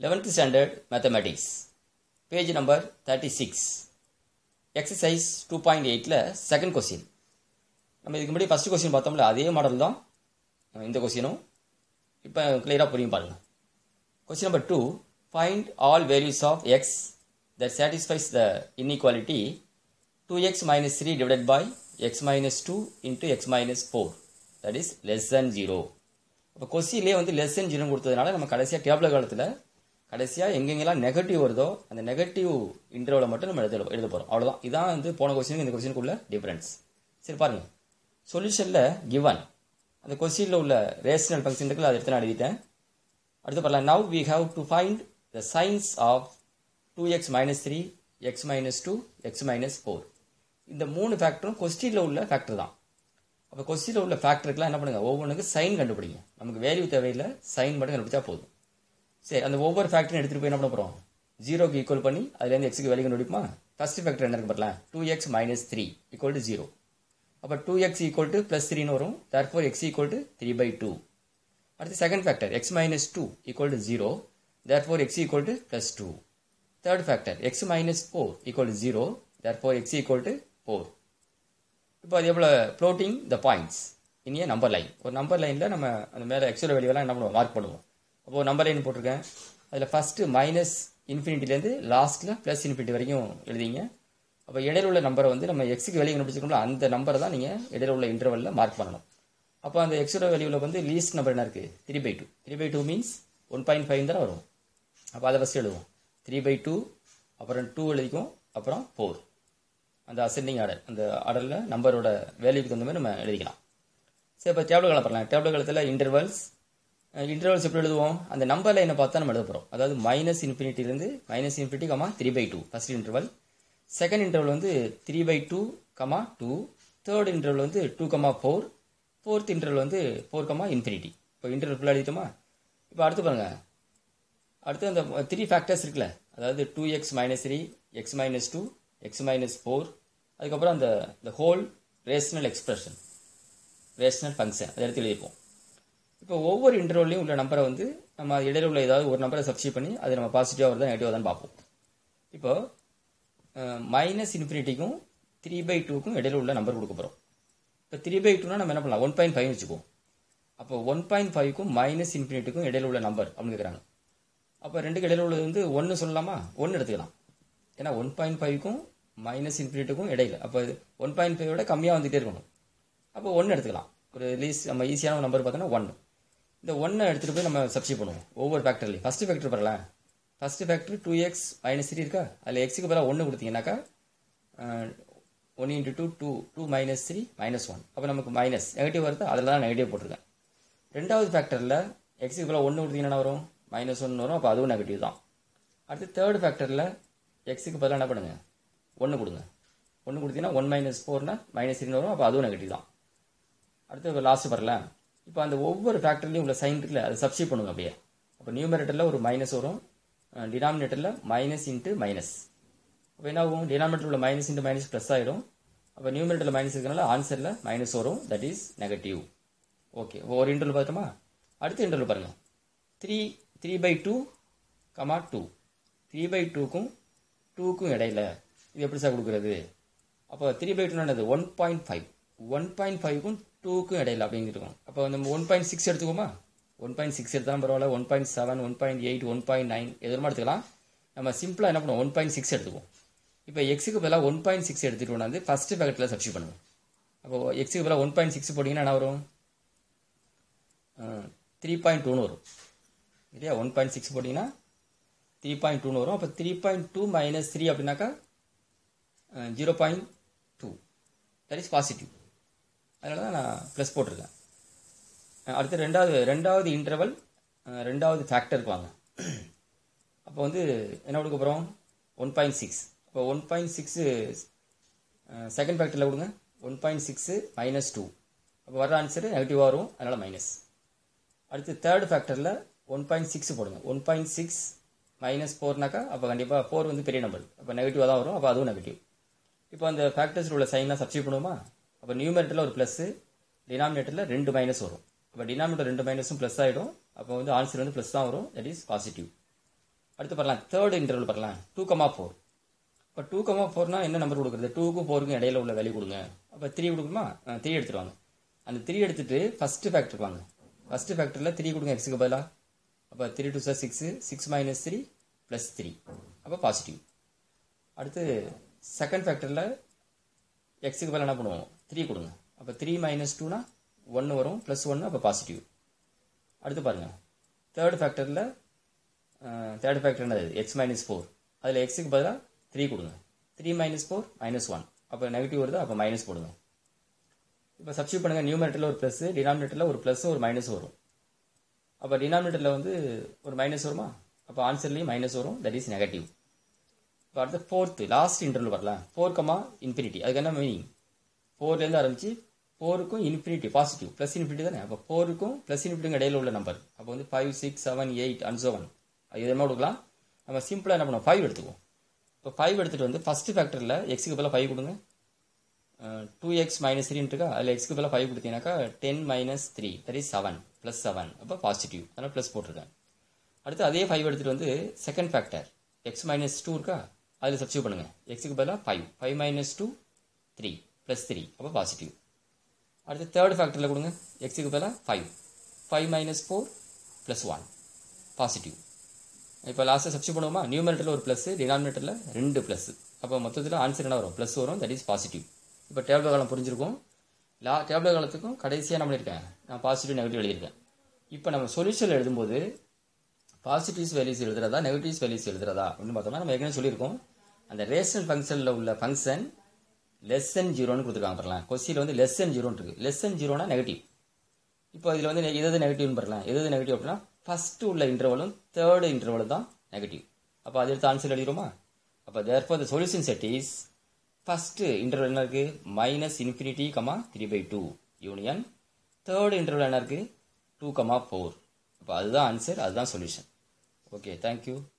11th standard mathematics page number 36 exercise 2.8ல second question நம்ம இதுக்கு முன்னாடி ஃபர்ஸ்ட் கொஸ்டின் பார்த்தோம்ல அதே மாடல் தான் அஹ் இந்த கொஸ்டினும் இப்போ கிளியராக புரியும் பாருங்க question number two find all values of x that satisfies the inequality two x minus three divided by x minus two into x minus four that is less than zero இப்போ கொஸ்டின்லேயே வந்து less than zero கொடுத்ததுனால நம்ம கடைசியாக table காலத்தில் கடைசியாக எங்கெங்கெல்லாம் negative வருதோ அந்த நெகட்டிவ் இன்டர்வலை மட்டும் நம்ம எழுத எழுத போகிறோம் அவ்வளோதான் இதான் வந்து போன கொஸ்டினுக்கு இந்த கொஸ்டினுக்குள்ள டிஃபரன்ஸ் சரி பாருங்க சொல்யூஷனில் கிவன் அந்த கொஸ்டினில் உள்ள ரேஷனல் ஃபங்க்ஷன் இருக்குல்ல அதை எடுத்து நான் எழுதிட்டேன் அடுத்து பாருலாம் now we have to find the signs of two x minus three x minus two x minus four இந்த மூணு ஃபேக்டரும் கொஸ்டினில் உள்ள ஃபேக்டர் தான் அப்போ கொஸ்டினில் உள்ள ஃபேக்டருக்குலாம் என்ன பண்ணுங்க ஒவ்வொன்றுக்கு சைன் கண்டுபிடிங்க நமக்கு வேல்யூ தேவையில்லை சைன் மட்டும் கண்டுபிடிச்சா போதும் சரி அந்த ஒவ்வொரு ஃபேக்டரும் எடுத்துகிட்டு போய் என்ன பண்ண போகிறோம் ஜீரோக்கு ஈக்குவல் பண்ணி அதுலேருந்து எக்ஸுக்கு வேல்யூ கண்டுபிடிப்போமா ஃபர்ஸ்ட் ஃபேக்டர் என்ன இருக்கு பாருலாம் two x minus three equal to zero அப்போ two x equal to plus த்ரீன்னு வரும் therefore x equal to three by two அடுத்து second factor x minus two equal to zero therefore x equal to plus two third factor x minus four equal to zero therefore x equal to four இப்போ அது எவ்வளோ plotting the points இனிய number line ஒரு நம்பர் லைனில் நம்ம அந்த மேலே எக்ஸோட வெளியெல்லாம் என்ன பண்ணுவோம் மார்க் பண்ணுவோம் அப்போது நம்பர் லைன் போட்டிருக்கேன் அதில் ஃபஸ்ட்டு மைனஸ் இன்ஃபினிட்டிலேருந்து லாஸ்ட்டில் ப்ளஸ் இன்ஃபினிட்டி வரைக்கும் எழுதிங்க அப்போ இடையில உள்ள நம்பரை வந்து நம்ம எக்ஸுக்கு வெளியே கண்டுபிடிச்சிருக்கோம்ல அந்த நம்பரை தான் நீங்கள் இடையில உள்ள இன்டர்வலில் மார்க் பண்ணணும் அப்போ அந்த எக்ஸோட வெளியில் வந்து லீஸ்ட் நம்பர் என்ன இருக்குது three by two three by two means one point five தானே வரும் அப்போ அதை ஃபஸ்ட்டு எழுதுவோம் த்ரீ பை டூ அப்புறம் டூ எழுதிக்கும் அப்புறம் ஃபோர் அந்த அசெண்டிங் ஆர்டர் அந்த ஆர்டரில் நம்பரோட வேல்யூக்கு தகுந்த மாதிரி நம்ம எழுதிக்கலாம் சரி இப்போ டேபிள் காலம் பண்ணலாம் டேபிள் காலத்தில் இன்டர்வல்ஸ் இன்டர்வல்ஸ் எப்படி எழுதுவோம் அந்த நம்பர் லைனை பார்த்தா நம்ம எழுத போகிறோம் அதாவது மைனஸ் இன்ஃபினிட்டிலேருந்து minus infinity comma three by two first interval second interval வந்து three by two comma two third interval வந்து two comma four fourth interval வந்து ஃபோர் கமா இன்ஃபினிட்டி இப்போ இன்டர்வல் ஃபுல்லாக எழுதிட்டோமா இப்போ அடுத்து பாருங்க அடுத்து அந்த த்ரீ ஃபேக்டர்ஸ் இருக்குல்ல அதாவது two x minus three x minus two x minus four அதுக்கப்புறம் அந்த இந்த whole rational expression rational function அதை எடுத்து எழுதிப்போம் இப்போ ஒவ்வொரு இன்டர்வல்லையும் உள்ள நம்பரை வந்து நம்ம இடையில உள்ள ஏதாவது ஒரு நம்பரை சப்ஸ்டியூட் பண்ணி அது நம்ம பாசிட்டிவாக வருதா நெகட்டிவாக தான் பார்ப்போம் இப்போ மைனஸ் இன்ஃபினிட்டிக்கும் த்ரீ பை டூக்கும் இடையில உள்ள நம்பர் கொடுக்க போகிறோம் இப்போ த்ரீ பை டூனா நம்ம என்ன பண்ணலாம் ஒன் பாயிண்ட் ஃபைவ் வச்சுக்குவோம் அப்போ ஒன் பாயிண்ட் ஃபைவ்க்கும் மைனஸ் இன்ஃபினிட்டிக்கும் இடையில உள்ள நம்பர் அப்படின்னு கேட்குறாங்க அப்போ ரெண்டுக்கு இடையில உள்ளது வந்து ஒன்று சொல்லலாமா ஒன்று எடுத்துக்கலாம் ஏன்னா ஒன் பாயிண்ட் ஃபைவ்க்கும் மைனஸ் இன்ஃபினிட்டுக்கும் இடையில அப்போ ஒன் பாயிண்ட் ஃபைவ் விட கம்மியாக வந்துகிட்டே இருக்கணும் அப்போ ஒன்று எடுத்துக்கலாம் ஒரு லீஸ் நம்ம ஈஸியான நம்பர் பார்த்தோன்னா ஒன்று இந்த ஒன்றை எடுத்துகிட்டு போய் நம்ம சப்ஸ்டி பண்ணுவோம் ஒவ்வொரு ஃபேக்டர்லையும் ஃபஸ்ட்டு ஃபேக்டர் வரலாம் first factor two x minus three இருக்கா அதில் எக்ஸுக்கு பதிலாக ஒன்று கொடுத்தீங்கன்னாக்கா one into two two two minus three minus one அப்போ நமக்கு மைனஸ் நெகட்டிவ் வருது அதில் தான் நெகட்டிவ் போட்டிருக்கேன் ரெண்டாவது ஃபேக்டரில் எக்ஸுக்கு பதிலாக ஒன்று கொடுத்தீங்கன்னா வரும் மைனஸ் ஒன்று வரும் அப்போ அதுவும் நெகட்டிவ் தான் அடுத்து தேர்ட் ஃபேக்டரில் எக்ஸுக்கு பதிலாக என்ன பண்ணுங்கள் ஒன்று கொடுங்க ஒன்று கொடுத்தீங்கன்னா ஒன் மைனஸ் ஃபோர்னா மைனஸ் த்ரீன்னு வரும் அப்போ அதுவும் நெகட்டிவ் தான் அடுத்து லாஸ்ட் வரல இப்போ அந்த ஒவ்வொரு ஃபேக்டர்லையும் உள்ள சைன் இருக்குல்ல அதை சப்ஸ்டியூட் பண்ணுங்க அப்படியே அப்போ நியூமரேட்டரில் ஒரு மைனஸ் வரும் டினாமினேட்டரில் மைனஸ் இன்ட்டு மைனஸ் அப்போ என்ன ஆகும் டினாமினேட்டர் உள்ள மைனஸ் இன்ட்டு மைனஸ் ப்ளஸ் ஆயிடும் அப்போ நியூமரேட்டரில் மைனஸ் இருக்கனால ஆன்சரில் மைனஸ் வரும் தட் இஸ் நெகட்டிவ் ஓகே ஒரு இன்டர்வல் பார்த்தோமா அடுத்த இன்டர்வல் பாருங்கள் three three by two comma two three by டூக்கும் டூக்கும் இடையில இது எப்படி சார் கொடுக்குறது அப்போ த்ரீ பை டூ என்னது one point five one point ஃபைவ்க்கும் டூக்கும் இடையில அப்படிங்கிருக்கும் அப்போ நம்ம ஒன் பாயிண்ட் சிக்ஸ் எடுத்துக்கோமா ஒன் பாயிண்ட் சிக்ஸ் எடுத்தாலும் பரவாயில்ல one point seven one point eight one point nine எதுவுமா எடுத்துக்கலாம் நம்ம சிம்பிளாக என்ன பண்ணுவோம் ஒன் பாயிண்ட் சிக்ஸ் எடுத்துக்குவோம் இப்போ எக்ஸுக்கு பதிலாக ஒன் பாயிண்ட் சிக்ஸ் எடுத்துகிட்டு வந்து ஃபஸ்ட்டு பேக்கெட்டில் சப்ஸ்டியூட் பண்ணுவோம் அப்போ எக்ஸுக்கு பதிலாக ஒன் பாயிண்ட் சிக்ஸ் போட்டிங்கன்னா என்ன வரும் த்ரீ பாயிண்ட் டூன்னு வரும் இல்லையா ஒன் பாயிண்ட் சிக்ஸ் போட்டிங்கன்னா த்ரீ பாயிண்ட் டூன்னு வரும் அப்போ three point two minus three அப்படின்னாக்கா zero point two that is positive அதனால தான் நான் ப்ளஸ் போட்டிருக்கேன் அடுத்து ரெண்டாவது ரெண்டாவது இன்டர்வல் ரெண்டாவது ஃபேக்டருக்கு வாங்க அப்போ வந்து என்ன கொடுக்க போகிறோம் ஒன் பாயிண்ட் சிக்ஸ் இப்போ ஒன் பாயிண்ட் சிக்ஸு செகண்ட் ஃபேக்டரில் கொடுங்க one point six minus two அப்போ வர ஆன்சரு நெகட்டிவாக வரும் அதனால் மைனஸ் அடுத்து தேர்ட் ஃபேக்டரில் ஒன் பாயிண்ட் சிக்ஸ் போடுங்க ஒன் பாயிண்ட் சிக்ஸ் மைனஸ் ஃபோர்னாக்கா அப்போ கண்டிப்பாக ஃபோர் வந்து பெரிய நம்பர் அப்போ நெகட்டிவாக தான் வரும் அப்போ அதுவும் நெகட்டிவ் இப்போ அந்த ஃபேக்டர்ஸில் உள்ள சைன்லாம் சப்ஸ்டியூட் பண்ணுவோமா அப்போ நியூமரேட்டரில் ஒரு ப்ளஸ்ஸு டினாமினேட்டரில் ரெண்டு மைனஸ் வரும் அப்போ டினாமினேட்டர் ரெண்டு மைனஸும் ப்ளஸ் ஆகிடும் அப்போ வந்து ஆன்சர் வந்து ப்ளஸ் தான் வரும் தட் இஸ் பாசிட்டிவ் அடுத்து பார்க்கலாம் தேர்ட் இன்டர்வல் பார்க்கலாம் டூ கமா ஃபோர் இப்போ டூ கமா ஃபோர்னா என்ன நம்பர் கொடுக்குறது டூக்கும் ஃபோருக்கும் இடையில உள்ள வேல்யூ கொடுங்க அப்போ த்ரீ கொடுக்குமா த்ரீ எடுத்துட்டு வாங்க அந்த த்ரீ எடுத்துட்டு ஃபர்ஸ்ட் ஃபேக்டர் வாங்க ஃபர்ஸ்ட் ஃபேக்டரில் த்ரீ கொடுங்க எக்ஸுக்கு பதிலாக அப்போ three two sir six six minus three plus three அப்போ பாசிட்டிவ் அடுத்து செகண்ட் ஃபேக்டரில் எக்ஸுக்கு பதிலாக என்ன பண்ணுவோம் த்ரீ கொடுங்க அப்போ த்ரீ மைனஸ் டூனா ஒன்று வரும் ப்ளஸ் ஒன்று அப்போ பாசிட்டிவ் அடுத்து பாருங்கள் தேர்ட் ஃபேக்டரில் தேர்ட் ஃபேக்டர் என்னது எக்ஸ் மைனஸ் ஃபோர் அதில் எக்ஸுக்கு பதிலாக த்ரீ கொடுங்க three minus four minus one அப்போ நெகட்டிவ் வருது அப்போ மைனஸ் போடுங்க இப்போ சப்ஸ்டியூட் பண்ணுங்கள் நியூமரேட்டரில் ஒரு ப்ளஸ் டினாமினேட்டரில் ஒரு ப்ளஸ் ஒரு மைனஸ் வரும் அப்போ டினாமினேட்டரில் வந்து ஒரு மைனஸ் வருமா அப்போ ஆன்சர்லேயும் மைனஸ் வரும் தட் இஸ் நெகட்டிவ் இப்போ அடுத்து ஃபோர்த்து லாஸ்ட் இன்டர்வல் வரலாம் ஃபோர் கமா இன்ஃபினிட்டி அதுக்கு என்ன மீனிங் ஃபோர்லேருந்து ஆரம்பிச்சு ஃபோருக்கும் இன்ஃபினிட்டி பாசிட்டிவ் ப்ளஸ் இன்ஃபினிட்டி தானே அப்போ ஃபோருக்கும் ப்ளஸ் இன்ஃபினிட்டிக்கும் இடையில உள்ள நம்பர் அப்போ வந்து five six seven eight and seven அது எதுவுமே கொடுக்கலாம் நம்ம சிம்பிளாக என்ன பண்ணுவோம் ஃபைவ் எடுத்துக்குவோம் இப்போ ஃபைவ் எடுத்துகிட்டு வந்து ஃபஸ்ட் ஃபேக்டரில் எக்ஸுக்கு பதிலாக ஃபைவ் கொடுங்க டூ எக்ஸ் மைனஸ் த்ரீன்னு இருக்கா அதில் எக்ஸ்க்கு பதிலாக ஃபைவ் கொடுத்தீங்கன்னாக்கா ten minus three that is seven plus seven அப்போ பாசிட்டிவ் அதனால் ப்ளஸ் போட்டிருக்கேன் அடுத்து அதே ஃபைவ் எடுத்துகிட்டு வந்து second factor x minus two இருக்கா அதில் சப்ஸ்டியூட் பண்ணுங்கள் எக்ஸுக்கு பதிலாக five five minus two three plus three அப்போ பாசிட்டிவ் அடுத்து தேர்ட் ஃபேக்டரில் கொடுங்க எக்ஸுக்கு பதிலாக five five minus four plus one positive இப்போ லாஸ்ட்டாக சப்ஸ்டியூட் பண்ணுவோமா நியூமரேட்டரில் ஒரு ப்ளஸ் டினாமினேட்டரில் ரெண்டு ப்ளஸ் அப்போ மொத்தத்தில் ஆன்சர் என்ன வரும் ப்ளஸ் வரும் தட் இஸ் பாசிட்டிவ் இப்போ டேபிள் காலம் புரிஞ்சிருக்கும் லா டேபிள் காலத்துக்கும் கடைசியாக என்ன பண்ணியிருக்கேன் நான் பாசிட்டிவ் நெகட்டிவ் எழுதியிருக்கேன் இப்போ நம்ம சொல்யூஷன் எழுதும்போது பாசிட்டிவ்ஸ் வேல்யூஸ் எழுதுறதா நெகட்டிவ்ஸ் வேல்யூஸ் எழுதுறதா அப்படின்னு பார்த்தோம்னா நம்ம ஏற்கனவே சொல்லியிருக்கோம் அந்த ரேஷனல் ஃபங்க்ஷனில் உள்ள ஃபங்க்ஷன் லெஸ் தென் ஜீரோன்னு கொடுத்துருக்காங்க பாருங்களேன் கொஸ்டியில் வந்து லெஸ் தென் ஜீரோன்னு இருக்குது லெஸ் தென் ஜீரோனா நெகட்டிவ் இப்போ இதில் வந்து எது எது நெகட்டிவ்னு பாருக்கலாம் எது எது நெகட்டிவ் அப்படின்னா ஃபஸ்ட்டு உள்ள இன்டர்வலும் தேர்டு இன்டர்வலும் தான் நெகட்டிவ் அப்போ அது எடுத்து ஆன்சர் எழுதிடுமா அப்போ therefore the solution set is first interval என்ன இருக்குது minus infinity comma three by two union third interval என்ன இருக்குது டூ கமா ஃபோர் அப்போ அதுதான் ஆன்சர் அதுதான் சொல்யூஷன் ஓகே தேங்க்யூ